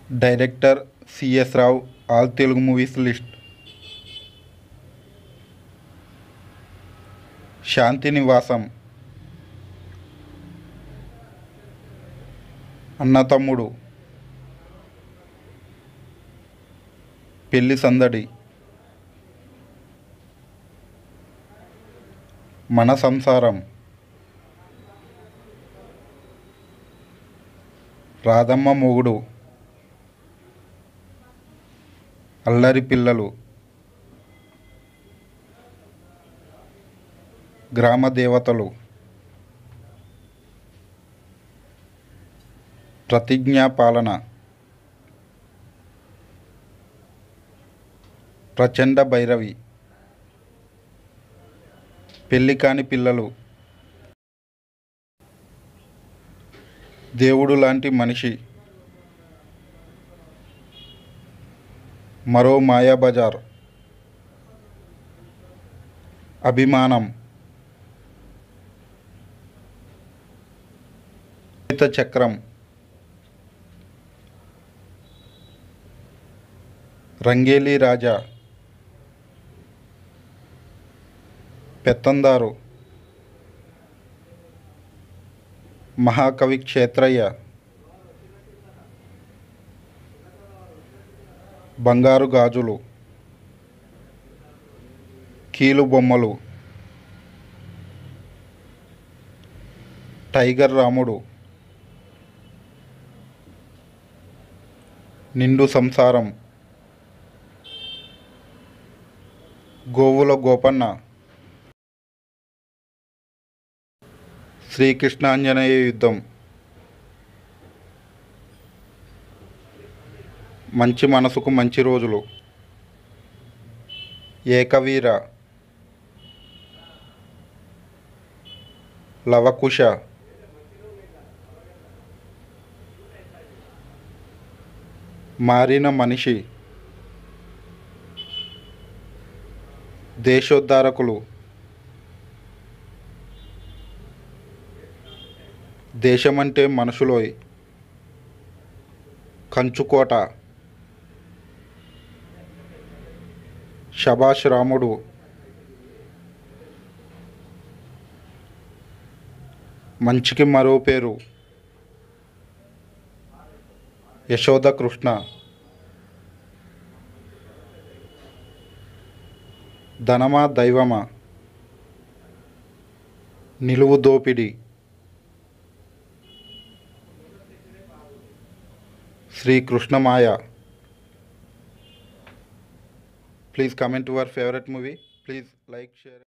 director C S Rao all Telugu movies list Shanti Nivasam Anna తమ్ముడు పెళ్లి సందడి మన సంసారం రాధమ్మ మొగుడు అల్లరి పిల్లలు గ్రామ దేవతలు ప్రతిజ్ఞా పాలన ప్రచండ భైరవి పెళ్లి కాని పిల్లలు దేవుడు లాంటి మనిషి మరో మాయాబజార్ అభిమానం జీవిత చక్రం రంగేలి రాజా పెత్తందారు మహాకవి క్షేత్రయ్య బంగారు గాజులు కీలు బొమ్మలు టైగర్ రాముడు నిండు సంసారం గోవుల గోపన్న శ్రీకృష్ణాంజనేయ యుద్ధం మంచి మనసుకు మంచి రోజులు ఏకవీర లవకుశ మారిన మనిషి దేశోద్ధారకులు దేశమంటే మనుషులోయ్ కంచుకోట శభాష్ రాముడు మంచికి మరో పేరు Yashoda Krishna ధనమా Daivama Niluvu Dopidi Srikrishnamaya please comment your favourite movie please like share